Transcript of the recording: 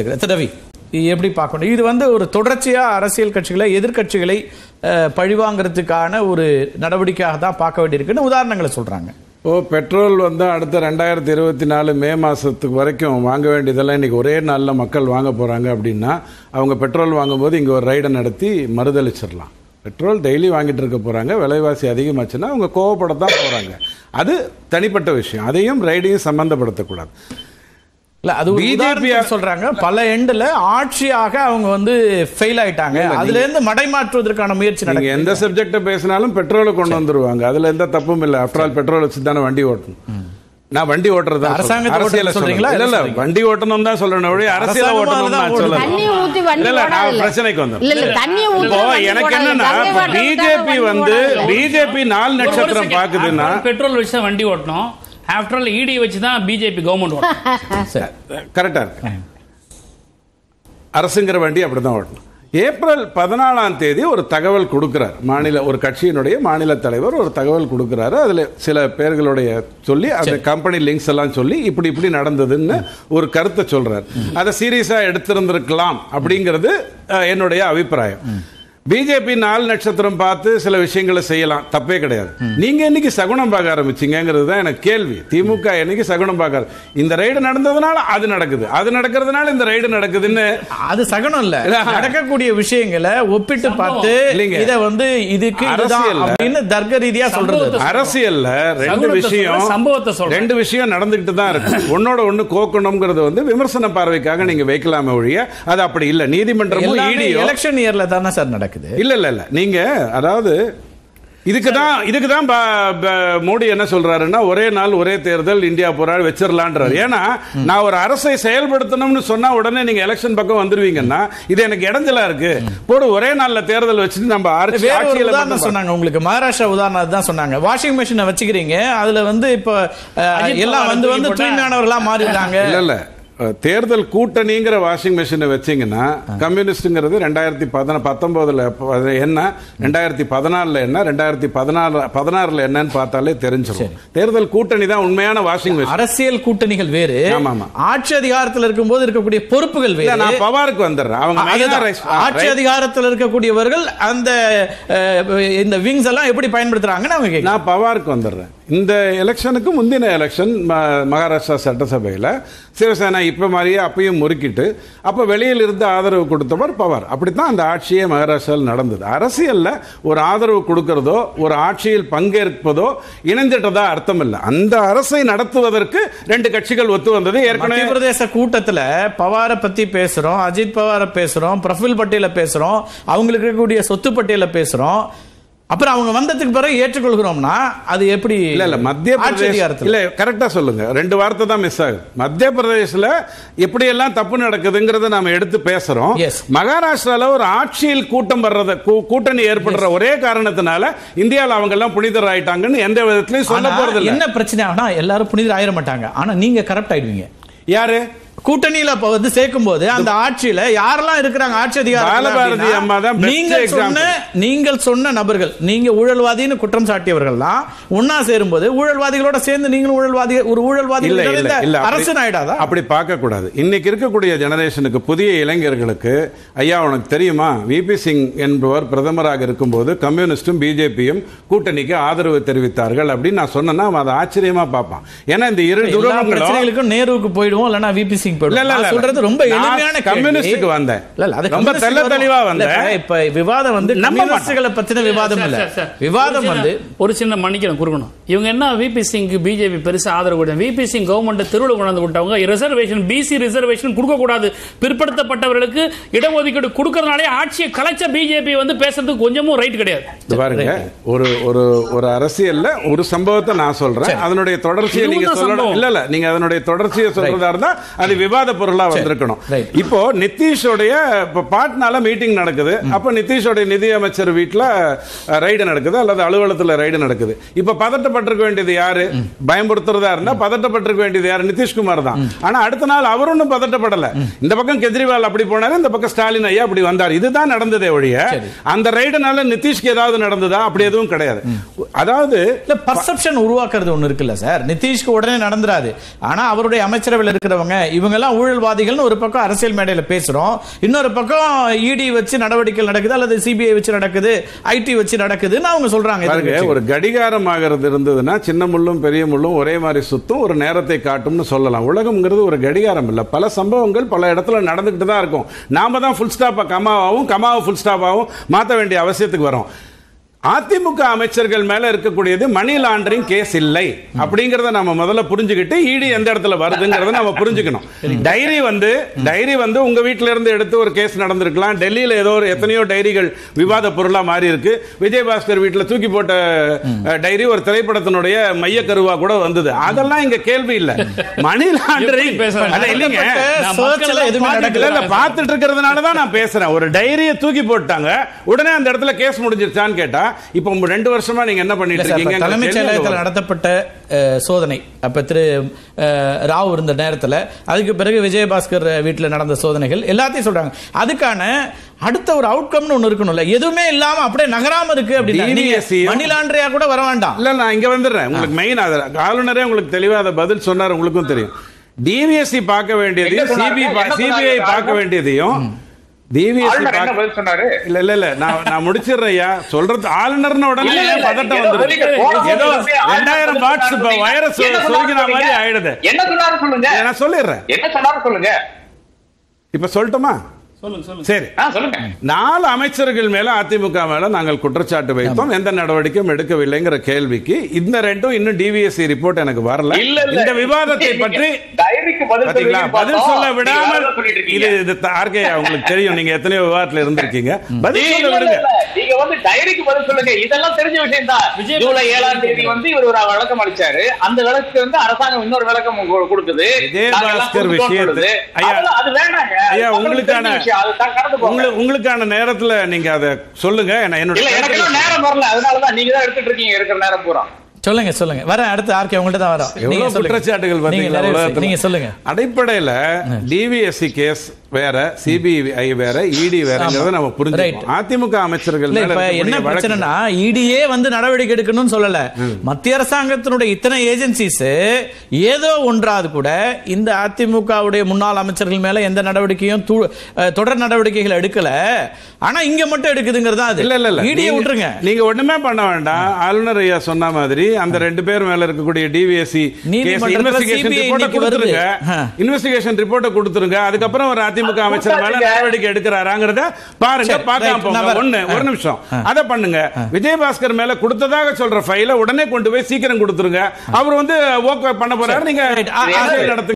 திரு ரவி இது எப்படி பார்க்கணும் இது வந்து ஒரு தொடர்ச்சியா அரசியல் கட்சிகளை எதிர்க்கட்சிகளை அஹ், பழிவாங்கறதுக்கான ஒரு நடவடிக்கையாக தான் பார்க்க வேண்டியிருக்குன்னு உதாரணங்களை சொல்றாங்க ஓ பெட்ரோல் வந்து அடுத்த ரெண்டாயிரத்தி இருபத்தி நாலு மே மாசத்துக்கு வரைக்கும் வாங்க வேண்டியதெல்லாம் இன்னைக்கு ஒரே நாளில் மக்கள் வாங்க போறாங்க அப்படின்னா அவங்க பெட்ரோல் வாங்கும்போது இங்க ஒரு ரைடை நடத்தி மறுதளிச்சிடலாம் பெட்ரோல் டெய்லி வாங்கிட்டு இருக்க போறாங்க விலைவாசி அதிகமாச்சுன்னா அவங்க கோவப்படத்தான் போறாங்க அது தனிப்பட்ட விஷயம் அதையும் ரைடையும் சம்பந்தப்படுத்தக்கூடாது இல்ல அது ஒரு BJP உதாரணத்துக்கு சொல்றாங்க பல எண்ட்ல ஆட்சியாக அவங்க வந்து ஃபெயில் ஆயிட்டாங்க அதுல இருந்து மடைமாற்றுவதற்கான முயற்சி நீங்க நடக்குது எந்த சப்ஜெக்ட பேசினாலும் பெட்ரோலை கொண்டு வந்துருவாங்க அதுல எந்த தப்பும் இல்லை ஆஃப்டர் ஆல் பெட்ரோல் வச்சு தானே வண்டி ஓட்டணும் நான் வண்டி ஓட்டுறது தான் அரசாங்கத்தை சொல்றேன். அரசியலை ஓட்டுறது சொல்றீங்களா? சொல்றேன். இல்ல இல்ல என்ன சொல்றீங்க? வண்டி ஓட்டணும் தான் சொல்லணும் ஒழிய அரசியல அரசாங்கமும் ஓட்டணும் அதுதான் நான் ஓடுது. சொல்லல தண்ணி ஊத்தி வண்டி இல்ல, இல்ல, நான் ஓடாதுல்ல. பிரச்சனைக்கு வந்தேன். இல்ல இல்ல தண்ணி ஊத்தி இப்போ வண்டி எனக்கு ஓடாது. என்னன்னா கங்கை வாட்டர் பிஜேபி வண்டி வந்து ஓடாது. பிஜேபி நாலு ஒரு நட்சத்திரம் second. பாக்குதுன்னா After all, பெட்ரோல் வச்சு தான் வண்டி ஓட்டணும் ஆஃப்டர் ஆல் இடி வச்சு தான் பிஜேபி கவர்மெண்ட் ஓட்டணும் கரெக்டா இருக்கு அரசுங்கிற வண்டி அப்படிதான் ஓட்டணும் ஏப்ரல் பதினாலாம் தேதி ஒரு தகவல் கொடுக்கிறார் மாநில ஒரு கட்சியினுடைய மாநில தலைவர் ஒரு தகவல் கொடுக்கிறாரு அதுல சில பேர்களுடைய சொல்லி அந்த கம்பெனி லிங்க்ஸ் எல்லாம் சொல்லி இப்படி இப்படி நடந்ததுன்னு ஒரு கருத்தை சொல்றாரு அதை சீரியஸா எடுத்திருந்திருக்கலாம் அப்படிங்கிறது அஹ், என்னுடைய அபிப்பிராயம் பிஜேபி நாலு நட்சத்திரம் பார்த்து சில விஷயங்களை செய்யலாம் தப்பே கிடையாது நீங்க என்னைக்கு சகுனம் பார்க்க ஆரம்பிச்சீங்கிறது தான் எனக்கு கேள்வி திமுக என்னைக்கு சகுனம் பார்க்காது இந்த ரைடு நடந்ததுனால அது நடக்குது அது நடக்கிறதுனால இந்த ரைடு நடக்குதுன்னு அது சகனம் இல்ல இல்ல. நடக்கக்கூடிய விஷயங்களை ஒப்பிட்டு பார்த்து இல்லைங்க. இத வந்து இதுக்கு இதுதான் அரசியல்ல- அப்படின்னு தர்க்க ரீதியா சொல்றது சம்பவத்தை அரசியல்ல ரெண்டு சகுனத்தை விஷயம் சொல்றேன், சம்பவத்தை சொல்றேன். ரெண்டு விஷயம் நடந்துகிட்டு தான் இருக்கு ஒன்னோட ஒண்ணு கோக்கணுங்கிறது வந்து விமர்சன பார்வைக்காக நீங்க வைக்கலாமே ஒழிய அது அப்படி இல்ல நீதிமன்றமும் எல்லாமே ஈடியோ எலெக்ஷன் இயர்ல தானே சார் நடக்குது இல்ல இல்ல இல்ல நீங்க அதாவது இதுக்கு தான் இதுக்கு தான் ப- ப- மோடி என்ன சொல்றாருன்னா ஒரே நாள் ஒரே தேர்தல் இந்தியா போராடி வச்சிடலான்றாரு ஏன்னா நான் ஒரு அரசை செயல்படுத்தணும்னு சொன்னா உடனே நீங்க எலெக்ஷன் பக்கம் வந்துருவீங்கன்னா இது எனக்கு இடைஞ்சலா இருக்கு போடு ஒரே நாள்ல தேர்தல் வச்சுட்டு நம்ம ஆட்சி- வேற ஒரு ஆட்சியில உதாரணம் மட்டும் சொன்னாங்க உங்களுக்கு மகாராஷ்டிரா உதாரணம் தான் சொன்னாங்க வாஷிங் மிஷினை வச்சுக்கிறீங்க அதுல வந்து இப்ப அஹ், அஜித் எல்லாம் பவாரை வந்து தூக்கி வந்து போட்டா- தூய்மையானவர்களா மாறிடுறாங்க இல்ல இல்ல அஹ், தேர்தல் கூட்டணிங்கிற வாஷிங் மிஷினை வச்சீங்கன்னா கம்யூனிஸ்ட்ங்கிறது ரெண்டாயிரத்தி பதின பத்தொன்பதுல ப- அது என்ன ரெண்டாயிரத்தி பதினாலுல என்ன ரெண்டாயிரத்தி பதினாறு பதினாறுல என்னன்னு பார்த்தாலே தெரிஞ்சிடும் தேர்தல் கூட்டணி தான் உண்மையான வாஷிங் மிஷின் அரசியல் கூட்டணிகள் வேறு ஆமா, ஆமா. ஆட்சி அதிகாரத்தில் இருக்கும்போது இருக்கக்கூடிய பொறுப்புகள் இல்ல வேறு நான் பவாருக்கு வந்துடுறேன் அவங்க அதுதான். மைனாரிஸ்- ஆட்சி ரைட். அதிகாரத்தில் இருக்கக்கூடியவர்கள் அந்த அஹ், இந்த விங்ஸ் எல்லாம் எப்படி பயன்படுத்துறாங்கன்னு அவங்க கேட்கலாம். நான் பவாருக்கு வந்துடுறேன் இந்த எலெக்ஷனுக்கு முந்தின எலெக்ஷன் ம- மகாராஷ்டிரா சட்டசபையில் சிவசேனா இப்ப மாதிரியே அப்பயும் முறுக்கிட்டு அப்ப வெளியில் இருந்து ஆதரவு கொடுத்தவர் பவார் அப்படித்தான் அந்த ஆட்சியே மகாராஷ்டிராவில் நடந்தது அரசியல்ல ஒரு ஆதரவு கொடுக்கிறதோ ஒரு ஆட்சியில் பங்கேற்பதோ இணைந்துட்டதா அர்த்தம் இல்லை அந்த அரசை நடத்துவதற்கு ரெண்டு கட்சிகள் ஒத்து வந்தது மத்திய ஏற்கனவே பிரதேச கூட்டத்துல பவாரை பத்தி பேசுறோம் அஜித் பவாரை பேசுறோம் பிரஃபுல் பட்டேல பேசுறோம் அவங்களுக்கு இருக்கக்கூடிய சொத்து பட்டியல பேசுறோம் அப்புறம் அவங்க வந்ததுக்கு பிறகு ஏற்றுக்கொள்கிறோம்னா அது எப்படி இல்ல இல்ல மத்திய ஆட்சி பிரதேச அதிகாரத்துல இல்ல கரெக்டா சொல்லுங்க ரெண்டு வார்த்தை தான் மிஸ் ஆகுது மத்திய பிரதேசல எப்படி எல்லாம் தப்பு நடக்குதுங்கறத நாம எடுத்து பேசுறோம் Yes. மகாராஷ்டிரால ஒரு ஆட்சியில் கூட்டம் வர்றத கூ- கூட்டணி ஏற்படுற ஒரே காரணத்தினால இந்தியால அவங்க எல்லாம் புனிதர் ஆயிட்டாங்கன்னு எந்த விதத்திலையும் சொல்ல ஆனா, போறது இல்ல என்ன பிரச்சனை ஆனா எல்லாரும் புனிதர் ஆயிட மாட்டாங்க ஆனா நீங்க கரப்ட் ஆயிடுவீங்க யாரு கூட்டணியில இப்ப வந்து சேர்க்கும் போது அந்த ஆட்சியில யாரெல்லாம் இருக்கிறாங்க ஆட்சி அதிகாரத்துல பாலபாரதி அப்படின்னா, அம்மா தான் best நீங்கள் சொன்ன நீங்கள் சொன்ன நபர்கள் நீங்க ஊழல்வாதின்னு குற்றம் சாட்டியவர்கள் தான் ஒன்னா சேரும்போது ஊழல்வாதிகளோட சேர்ந்து நீங்களும் ஊழல்வாதி ஒரு ஊழல்வாதி இல்ல இல்ல இந்த இல்ல அப்படி- அரசு ஆயிடாதா அப்படி பார்க்க கூடாது இன்னைக்கு இருக்கக்கூடிய ஜெனரேஷனுக்கு புதிய இளைஞர்களுக்கு ஐயா உனக்கு தெரியுமா விபி சிங் என்பவர் பிரதமராக இருக்கும்போது கம்யூனிஸ்டும் பிஜேபியும் கூட்டணிக்கு ஆதரவு தெரிவித்தார்கள் அப்படின்னு நான் சொன்னேன்னா அவன் அதை ஆச்சரியமா பார்ப்பான் ஏன்னா இந்த இரு எல்லா துருவங்களும் பிரச்சனைகளுக்கும் நேருவுக்கு போயிடுவோம் இல்லனா விபி சிங் இல்ல, இல்ல, போயிடுவோம் இல்ல. நான் சொல்றது ரொம்ப நான் எளிமையான கேள்வி. கம்யூனிஸ்டுக்கு வந்தேன். இல்ல, இல்ல, அது ரொம்ப கம்யூனிஸ்டுக்கு தெள்ள வருவோம். தெளிவா இல்ல, வந்தேன். இப்ப விவாதம் வந்து நம்ப மாட்டேன். கம்யூனிஸ்டுகளை பத்தின விவாதம் இல்ல சார், சார், சார். விவாதம் ஒரு சின்ன- வந்து ஒரு சின்ன மன்னிக்கணும் கொடுக்கணும் இவங்க என்ன விபி சிங்க்கு பிஜேபி பெருசா ஆதரவு கொடுத்தாங்க விபி சிங் கவர்மெண்ட் திருவிழா கொண்டாந்து விட்டவங்க ரிசர்வேஷன் பிசி ரிசர்வேஷன் கொடுக்க கூடாது பிற்படுத்தப்பட்டவர்களுக்கு இடஒதுக்கீடு கொடுக்கறதுனாலே ஆட்சியை கலைச்ச பிஜேபி வந்து பேசுறதுக்கு கொஞ்சமும் ரைட் கிடையாது இது பாருங்க ஒரு ஒரு ஒரு அரசியல்ல ஒரு சம்பவத்தை நான் சொல்றேன் அதனுடைய தொடர்ச்சியை இதுவும் நீங்க தான் சொல்லணும் சம்பவம். இல்ல இல்ல நீங்க அதனுடைய தொடர்ச்சியை சொல்றதா இருந்தா அது விவாத பொருளா வந்திருக்கணும் Right. இப்போ நிதிஷோடைய இப்ப பாட்னால மீட்டிங் நடக்குது அப்ப நிதிஷோடைய நிதி அமைச்சர் வீட்டுல ரைடு நடக்குது அல்லது அலுவலகத்துல ரைடு நடக்குது இப்ப பதட்டப்பட்ட பதட்டப்பட்டிருக்க வேண்டியது யாரு பயமுறுத்துறதா இருந்தா பதட்டப்பட்டிருக்க வேண்டியது யாரு நிதிஷ்குமார் தான் ஆனா அடுத்த நாள் அவர் ஒன்றும் பதட்டப்படல இந்த பக்கம் கெஜ்ரிவால் அப்படி போனாரு இந்த பக்கம் ஸ்டாலின் ஐயா அப்படி வந்தார் இதுதான் நடந்ததே ஒழிய அந்த ரைடுனால நிதிஷ்க்கு ஏதாவது நடந்ததா அப்படி எதுவும் கிடையாது அதாவது இல்ல பர்செப்ஷன் உருவாக்குறது ஒண்ணு இருக்குல்ல சார் நிதிஷ்க்கு உடனே நடந்துராது ஆனா அவருடைய அமைச்சரவையில் இருக்கிறவங்க இவங்க எல்லாம் ஊழல்வாதிகள்னு ஒரு பக்கம் அரசியல் மேடையில பேசுறோம் இன்னொரு பக்கம் இடி வச்சு நடவடிக்கை நடக்குது அல்லது சிபிஐ வச்சு நடக்குது ஐடி வச்சு நடக்குதுன்னு அவங்க சொல்றாங்க பாருங்க எதிர்க்கட்சிகள். ஒரு கடிகாரம் ஆகிறது இருந்ததுன்னா சின்ன முள்ளும் பெரிய முள்ளும் ஒரே மாதிரி சுத்தும் ஒரு நேரத்தை காட்டும்னு சொல்லலாம் உலகம்ங்கிறது ஒரு கடிகாரம் இல்ல பல சம்பவங்கள் பல இடத்துல நடந்துகிட்டு தான் இருக்கும் நாம தான் ஃபுல் ஸ்டாப்பா கமாவாகவும் கமாவை ஃபுல் ஸ்டாப்பாகவும் மாற்ற வேண்டிய அவசியத்துக்கு வரும் அதிமுக அமைச்சர்கள் மேல இருக்கக்கூடியது மணி லாண்டரிங் கேஸ் இல்லை அப்படிங்கறத நம்ம முதல்ல புரிஞ்சுக்கிட்டு ஈடி எந்த இடத்துல வருதுங்கிறத நம்ம புரிஞ்சுக்கணும் டைரி வந்து டைரி வந்து உங்க வீட்ல இருந்து எடுத்து ஒரு கேஸ் நடந்திருக்கலாம் டெல்லியில ஏதோ ஒரு எத்தனையோ டைரிகள் விவாத பொருளா மாறி இருக்கு விஜயபாஸ்கர் வீட்டுல தூக்கி போட்ட அஹ், டைரி ஒரு திரைப்படத்தினுடைய மைய கருவா கூட வந்தது அதெல்லாம் இங்க கேள்வி இல்ல மணி லாண்டரிங் எப்படி பேசுறாங்க? அதான் இல்லைங்க நான் மக்கள் search எல்லாம் எதுவுமே பார்த்துட்டு நடக்கல. இல்ல, இல்ல, பார்த்துட்டு இருக்கிறதுனால தான் நான் பேசுறேன் ஒரு டைரியை தூக்கி போட்டாங்க உடனே அந்த இடத்துல கேஸ் முடிஞ்சிருச்சான்னு கேட்டா இப்போ உங்க ரெண்டு வருஷமா நீங்க என்ன இல்ல பண்ணிட்டு சார், இப்ப இருக்கீங்க தலைமைச் செயலகத்தில் நடத்தப்பட்ட அஹ், சோதனை அப்ப திரு அஹ், ராவ் இருந்த நேரத்துல அதுக்கு பிறகு விஜயபாஸ்கர் வீட்டுல நடந்த சோதனைகள் எல்லாத்தையும் சொல்றாங்க அதுக்கான அடுத்த ஒரு அவுட்கம்னு ஒண்ணு இருக்கணும்ல எதுவுமே இல்லாம அப்படியே நகராம இருக்கு அப்படின்னா நீங்க DVSC யும் மணி லாண்டரியா கூட வர வேண்டாம் இல்ல நான் இங்க வந்துடுறேன் உங்களுக்கு மெயின் அது ஆளுநரே உங்களுக்கு தெளிவா அதை பதில் சொன்னார் உங்களுக்கும் தெரியும் டிவிஎஸ்சி பார்க்க வேண்டியதையும் என்ன சொன்னாரு? சிபி என்ன சிபிஐ சொன்னாரு? பார்க்க வேண்டியதையும் டிவிஎஸ்சி ஆளுநர் என்ன பார்க்க பதில் சொன்னாரு இல்ல இல்ல இல்ல நான் நான் முடிச்சிடுறேன் ஐயா சொல்றது ஆளுநர்னு உடனே இல்ல, இல்ல, ஏன் பதட்டம் ஏதோ வந்துருது சொல்லிட்டு போன ஏதோ போது ஆளுநர் ரெண்டாயிரம் பதில் வாட்ஸ் இப்ப சொன்னாரு. வைரஸ் என்ன சொன்னாரு சொருகின மாதிரி சொல்லுங்க? ஆயிடுது என்ன சொன்னாரு சொல்லுங்க நான் சொல்லிடுறேன் என்ன சொன்னாரு சொல்லுங்க இப்ப சொல்லட்டுமா சொல்லுங்க சொல்லுங்க சரி ஆ, சொல்லுங்க நாலு அமைச்சர்கள் மேல அதிமுக மேல நாங்கள் குற்றச்சாட்டு வைத்தோம் எந்த நடவடிக்கையும் எடுக்கவில்லைங்கிற கேள்விக்கு இந்த ரெண்டும் இன்னும் டிவிஎஸ்சி ரிப்போர்ட் எனக்கு வரல இல்ல இல்ல இந்த விவாதத்தை நீங்க பற்றி டைரிக்கு பதில் பாத்தீங்களா சொல்லுவீங்கன்னு பதில் பார்த்தோம். சொல்ல நீங்க விடாமல் வேற சொல்லிட்டு இருக்கீங்க. இது இது ஆர்கே உங்களுக்கு தெரியும் நீங்க எத்தனையோ விவாதத்துல இருந்திருக்கீங்க பதில் இல்ல, சொல்ல இல்ல, விடுங்க இல்ல. நீங்க வந்து டைரிக்கு பதில் சொல்லுங்க இதெல்லாம் தெரிஞ்ச விஷயம் தான் விஜய் ஜூலை பாஸ்கர் ஏழாம் தேதி வந்து இவர் ஒரு விளக்கம் அளிச்சாரு அந்த விளக்கு வந்து அரசாங்கம் இன்னொரு விளக்கம் கொ- கொடுக்குது விஜய் நாங்க எல்லாம் பாஸ்கர் கொடுத்துட்டோம் விஷயத்தை- சொல்லுது. ஐயா, அதெல்லாம் அது வேண்டாங்க ஐயா, அது மக்களுக்கு உங்களுக்கான- தெரிஞ்ச விஷயம். அது தான் கடந்து போங்க. உங்களுக்கு உங்களுக்கான நேரத்துல நீங்க அதை சொல்லுங்க நான் என்னோட இல்ல எனக்கு எல்லாம் நேரம் வரல அதனாலதான் நீங்க தான் எடுத்துட்டு இருக்கீங்க இருக்கிற நேரம் பூரா சொல்லுங்க சொல்லுங்க வரேன் அடுத்து ஆர்கே உங்கள்ட்ட தான் வரோம் நீங்க எவ்வளவு சொல்லுங்க. குற்றச்சாட்டுகள் நீங்க பாத்தீங்களா நிறைய விஷயம். உலகத்துல? நீங்க சொல்லுங்க அடிப்படையில டிவிஎஸ்சி கேஸ் வேற சிபிஐ வேற இடி வேறங்கிறத நம்ம புரிஞ்சுக்கணும் Right. அதிமுக அமைச்சர்கள் இல்ல மேல இப்ப இருக்கக்கூடிய என்ன வழக்கு- பிரச்சனைனா இடியே வந்து நடவடிக்கை எடுக்கணும்னு சொல்லல மத்திய அரசாங்கத்தினுடைய இத்தனை ஏஜென்சிஸ் ஏதோ ஒன்றாவது கூட இந்த அதிமுகவுடைய முன்னாள் அமைச்சர்கள் மேல எந்த நடவடிக்கையும் து- அஹ், தொடர் நடவடிக்கைகள் எடுக்கல ஆனா இங்க மட்டும் எடுக்குதுங்கிறது தான் அது இல்ல இல்ல இல்ல இடியை நீங்க- விட்டுருங்க நீங்க ஒண்ணுமே பண்ண வேண்டாம் ஆளுநர் ஐயா சொன்ன மாதிரி அந்த ரெண்டு பேர் மேல இருக்கக்கூடிய டிவிஎஸ்சி நீதிமன்றத்துல இன்வெஸ்டிகேஷன் CBI ரிப்போர்ட்டை இன்னைக்கு வருது. கொடுத்துருங்க ஆ. இன்வெஸ்டிகேஷன் ரிப்போர்ட்டை கொடுத்துருங்க அதுக்கப்புறம் ஒரு அதிமுக அமைச்சர் மேல கொடுத்தாச்சுங்க. நடவடிக்கை எடுக்கிறாராங்கிறத பாருங்க சரி, பார்க்காம right, போங்க நான் வரேன். ஒண்ணு ஒரு ஆ. நிமிஷம் அதை பண்ணுங்க விஜயபாஸ்கர் மேல கொடுத்ததாக சொல்ற ஃபைல உடனே கொண்டு போய் சீக்கிரம் கொடுத்துருங்க அவர் வந்து ஓகே பண்ண போறாரு நீங்க Right. ஆ, ஆ, அரசியல் நடத்துங்க